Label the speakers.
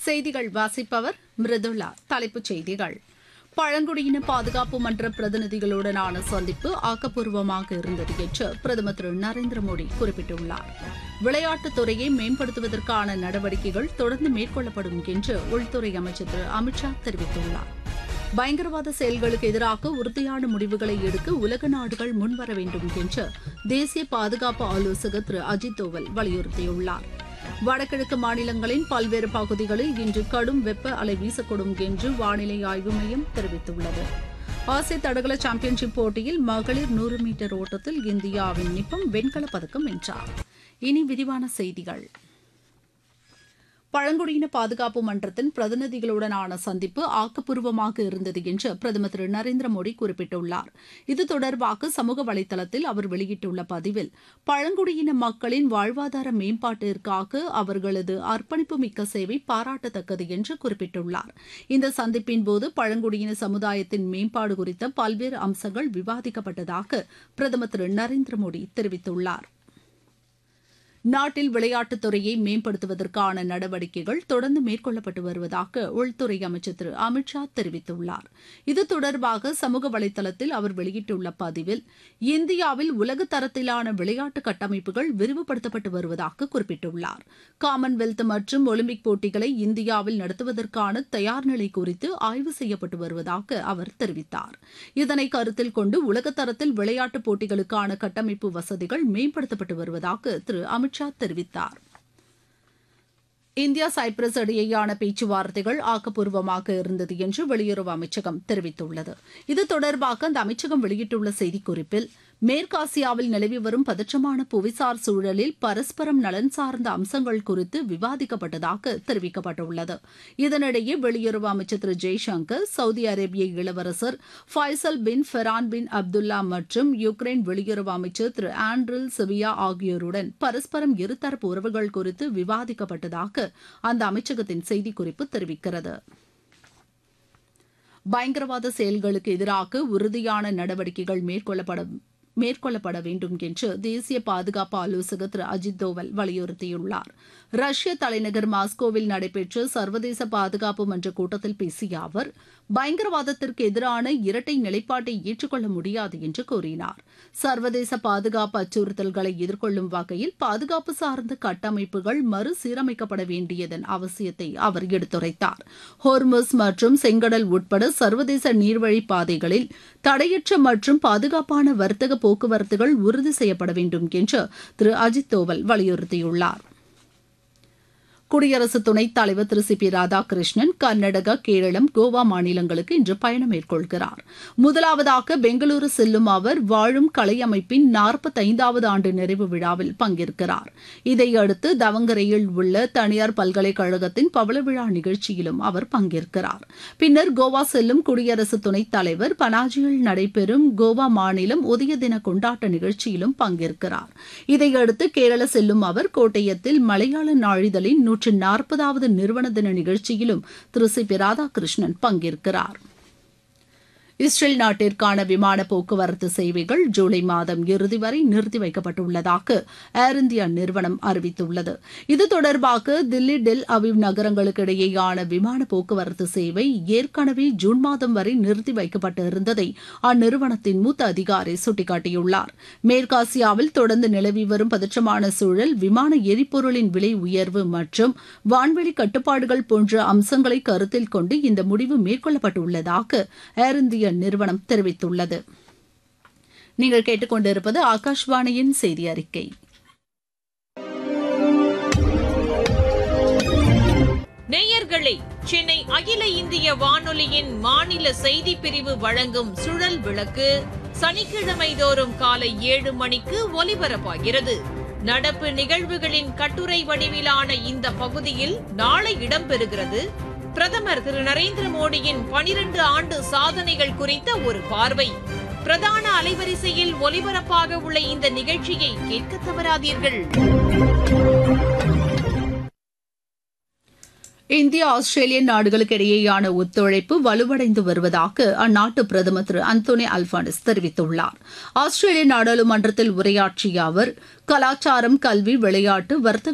Speaker 1: செய்திகள் வாசிப்பவர் மிருதுளா தலைப்புச் செய்திகள் பழங்குடியின பாதுகாப்பு மன்ற பிரதிநிதிகளுடனான சந்திப்பு ஆக்கப்பூர்வமாக இருந்தது என்று பிரதமர் திரு நரேந்திர மோடி குறிப்பிட்டுள்ளார் விளையாட்டுத் துறையை மேம்படுத்துவதற்கான நடவடிக்கைகள் தொடர்ந்து மேற்கொள்ளப்படும் என்று உள்துறை அமைச்சர் திரு அமித்ஷா தெரிவித்துள்ளார் பயங்கரவாத செயல்களுக்கு எதிராக உறுதியான முடிவுகளை எடுக்க உலக நாடுகள் முன்வர வேண்டும் என்று தேசிய பாதுகாப்பு ஆலோசகர் திரு அஜித் தோவல் வலியுறுத்தியுள்ளார் வடகிழக்கு மாநிலங்களின் பல்வேறு பகுதிகளில் இன்று கடும் வெப்ப அலை வீசக்கூடும் என்று வானிலை ஆய்வு மையம் தெரிவித்துள்ளது ஆசிய தடகள சாம்பியன்ஷிப் போட்டியில் மகளிர் நூறு மீட்டர் ஓட்டத்தில் இந்தியாவின் நிப்பம் வெண்கலப் பதக்கம் வென்றார் இனி விரிவான செய்திகள் பழங்குடியின பாதுகாப்பு மன்றத்தின் பிரதிநிதிகளுடனான சந்திப்பு ஆக்கப்பூர்வமாக இருந்தது என்று பிரதமர் திரு நரேந்திர மோடி குறிப்பிட்டுள்ளார் இது தொடர்பாக சமூக வலைதளத்தில் அவர் வெளியிட்டுள்ள பதிவில் பழங்குடியின மக்களின் வாழ்வாதார மேம்பாட்டிற்காக அவர்களது அர்ப்பணிப்பு மிக்க சேவை பாராட்டத்தக்கது என்று குறிப்பிட்டுள்ளார் இந்த சந்திப்பின்போது பழங்குடியின சமுதாயத்தின் மேம்பாடு குறித்த பல்வேறு அம்சங்கள் விவாதிக்கப்பட்டதாக பிரதமர் திரு நரேந்திர மோடி தெரிவித்துள்ளார் நாட்டில் விளையாட்டுத் துறையை மேம்படுத்துவதற்கான நடவடிக்கைகள் தொடர்ந்து மேற்கொள்ளப்பட்டு வருவதாக உள்துறை அமைச்சர் திரு அமித்ஷா தெரிவித்துள்ளார் இது தொடர்பாக சமூக வலைதளத்தில் அவர் வெளியிட்டுள்ள பதிவில் இந்தியாவில் உலக தரத்திலான விளையாட்டு கட்டமைப்புகள் விரிவுபடுத்தப்பட்டு வருவதாக குறிப்பிட்டுள்ளார் காமன்வெல்த் மற்றும் ஒலிம்பிக் போட்டிகளை இந்தியாவில் நடத்துவதற்கான தயார் நிலை குறித்து ஆய்வு செய்யப்பட்டு வருவதாக அவர் தெரிவித்தார் இதனை கருத்தில் கொண்டு உலகத்தரத்தில் விளையாட்டுப் போட்டிகளுக்கான கட்டமைப்பு வசதிகள் மேம்படுத்தப்பட்டு வருவதாக திரு அமித் ஷா தெரிவித்தார் இந்தியா சைப்ரஸ் இடையேயான பேச்சுவார்த்தைகள் ஆக்கப்பூர்வமாக இருந்தது என்று வெளியுறவு அமைச்சகம் தெரிவித்துள்ளது இது தொடர்பாக அந்த அமைச்சகம் வெளியிட்டுள்ள செய்திக்குறிப்பில் மேற்காசியாவில் நிலவி வரும் பதற்றமான புவிசார் சூழலில் பரஸ்பரம் நலன் சார்ந்த அம்சங்கள் குறித்து விவாதிக்கப்பட்டதாக தெரிவிக்கப்பட்டுள்ளது இதனிடையே வெளியுறவு அமைச்சர் திரு ஜெய்சங்கர் சவுதி அரேபிய இளவரசர் ஃபைசல் பின் ஃபெரான் பின் அப்துல்லா மற்றும் யுக்ரைன் வெளியுறவு அமைச்சர் திரு ஆண்ட்ரில் சிவியா ஆகியோருடன் பரஸ்பரம் இருதரப்பு உறவுகள் குறித்து விவாதிக்கப்பட்டதாக அந்த அமைச்சகத்தின் செய்திக்குறிப்பு தெரிவிக்கிறது பயங்கரவாத செயல்களுக்கு எதிராக உறுதியான நடவடிக்கைகள் மேற்கொள்ளப்பட மேற்கொள்ளப்பட வேண்டும் என்று தேசிய பாதுகாப்பு ஆலோசகர் திரு அஜித் தோவல் வலியுறுத்தியுள்ளார் ரஷ்ய தலைநகர் மாஸ்கோவில் நடைபெற்ற சர்வதேச பாதுகாப்பு மன்ற கூட்டத்தில் பேசிய அவர் பயங்கரவாதத்திற்கு எதிரான இரட்டை நிலைப்பாட்டை ஏற்றுக்கொள்ள முடியாது என்று கூறினார் சர்வதேச பாதுகாப்பு அச்சுறுத்தல்களை எதிர்கொள்ளும் வகையில் பாதுகாப்பு சார்ந்த கட்டமைப்புகள் மறுசீரமைக்கப்பட வேண்டியதன் அவசியத்தை அவர் எடுத்துரைத்தார் ஹோர்முஸ் மற்றும் செங்கடல் உட்பட சர்வதேச நீர்வழி பாதைகளில் தடையற்ற மற்றும் பாதுகாப்பான வர்த்தக போக்குவரத்துகள் உறுதி செய்யப்பட வேண்டும் என்று திரு அஜித் தோவல் வலியுறுத்தியுள்ளார் குடியரசு துணைத் தலைவர் திரு சி பி ராதாகிருஷ்ணன் கர்நாடகா கேரளம் கோவா மாநிலங்களுக்கு இன்று பயணம் மேற்கொள்கிறார் முதலாவதாக பெங்களூரு செல்லும் அவர் வாழும் கலை அமைப்பின் நாற்பத்தைந்தாவது ஆண்டு நிறைவு விழாவில் பங்கேற்கிறார் இதையடுத்து தவங்கரையில் உள்ள தனியார் பல்கலைக்கழகத்தின் பவள விழா நிகழ்ச்சியிலும் அவர் பங்கேற்கிறார் பின்னர் கோவா செல்லும் குடியரசு துணைத் தலைவர் பனாஜியில் நடைபெறும் கோவா மாநிலம் உதய தின கொண்டாட்ட நிகழ்ச்சியிலும் பங்கேற்கிறார் இதையடுத்து கேரள செல்லும் அவர் கோட்டயத்தில் மலையாள நாளிதழின் நூற்று நாற்பதாவது நிறுவன தின நிகழ்ச்சியிலும் திரு சி பி ராதாகிருஷ்ணன் பங்கேற்கிறார் இஸ்ரேல் நாட்டிற்கான விமான போக்குவரத்து சேவைகள் ஜூலை மாதம் இறுதி வரை நிறுத்தி வைக்கப்பட்டுள்ளதாக ஏர் இந்தியா நிறுவனம் அறிவித்துள்ளது இது தொடர்பாக தில்லி டெல் அவிவ் நகரங்களுக்கு இடையேயான விமான போக்குவரத்து சேவை ஏற்கனவே ஜூன் மாதம் வரை நிறுத்தி வைக்கப்பட்டிருந்ததை அந்நிறுவனத்தின் மூத்த அதிகாரி சுட்டிக்காட்டியுள்ளார் மேற்காசியாவில் தொடர்ந்து நிலவி வரும் பதற்றமான சூழல் விமான எரிபொருளின் விலை உயர்வு மற்றும் வான்வெளி கட்டுப்பாடுகள் போன்ற அம்சங்களை கருத்தில் கொண்டு இந்த முடிவு மேற்கொள்ளப்பட்டுள்ளதாக ஏர் இந்தியா நிறுவனம் தெரிவித்துள்ளது நீங்கள் கேட்டுக்கொண்டிருப்பது ஆகாஷ்வாணியின் செய்தி அறிக்கை
Speaker 2: நேயர்களே சென்னை அகில இந்திய வானொலியின் மாநில செய்தி பிரிவு வழங்கும் சுழல் விளக்கு சனிக்கிழமை தோறும் காலை ஏழு மணிக்கு ஒலிபரப்பாகிறது நடப்பு நிகழ்வுகளின் கட்டுரை வடிவிலான இந்த பகுதியில் நாளை இடம்பெறுகிறது பிரதமர் திரு நரேந்திர மோடியின் பனிரண்டு ஆண்டு சாதனைகள் குறித்த ஒரு பார்வை பிரதான அலைவரிசையில் ஒலிபரப்பாக உள்ள இந்த நிகழ்ச்சியை கேட்க தவறாதீர்கள்
Speaker 1: இந்தியா ஆஸ்திரேலிய நாடுகளுக்கு இடையேயான ஒத்துழைப்பு வலுவடைந்து வருவதாக அந்நாட்டு பிரதமர் திரு அந்தோனி அல்பானிஸ் தெரிவித்துள்ளார் ஆஸ்திரேலிய நாடாளுமன்றத்தில் உரையாற்றிய அவர் கலாச்சாரம் கல்வி விளையாட்டு வர்த்தக